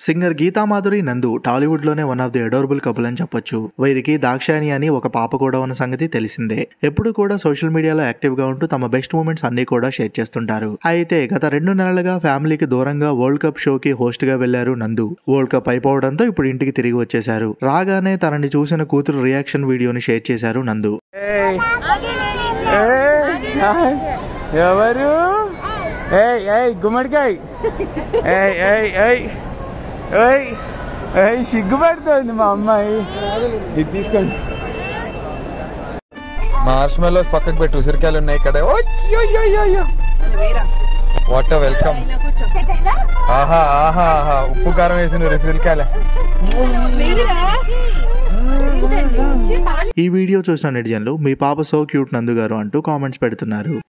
Singer Geetha Madhuri Nandu Tollywood లోనే one of the adorable couple అని చెప్పొచ్చు వీరికి దాక్షాయణి అని ఒక పాప కూడా ఉన్న సంగతి తెలిసిందే ఎప్పుడు కూడా సోషల్ మీడియాలో యాక్టివ్ గా ఉంటూ తమ బెస్ట్ మూమెంట్స్ అన్ని కూడా షేర్ చేస్తుంటారు అయితే గత రెండు నెలలుగా ఫ్యామిలీకి దూరంగా వరల్డ్ కప్ షోకి హోస్ట్ గా వెళ్లారు నందు వరల్డ్ కప్ అయిపోవడంతో ఇప్పుడు ఇంటికి తిరిగి వచ్చేశారు రాగానే తనని చూసిన కూతురు రియాక్షన్ వీడియోని షేర్ చేశారు నందు ఏయ్ ఏయ్ హాయ్. ఎవరు ఏయ్ ఏయ్ గుమ్మడికాయ్ ఏయ్ ఏయ్ ఏయ్ ఏయ్ ఏయ్ సిగ్గుపడుతోంది మా అమ్మాయి ఇది తీసుకోండి మార్ష్ మెలోస్ పక్కకు పెట్టి ఉసిరికాయలు ఉన్నాయి ఇక్కడ వాట్ వెల్కమ్ ఆహా ఆహా ఆహా ఉప్పు కారం వేసిన ఉసిరికాయలే ఈ వీడియో చూసిన నెటిజన్లు మీ పాప సో క్యూట్ నందు గారు అంటూ కామెంట్స్ పెడుతున్నారు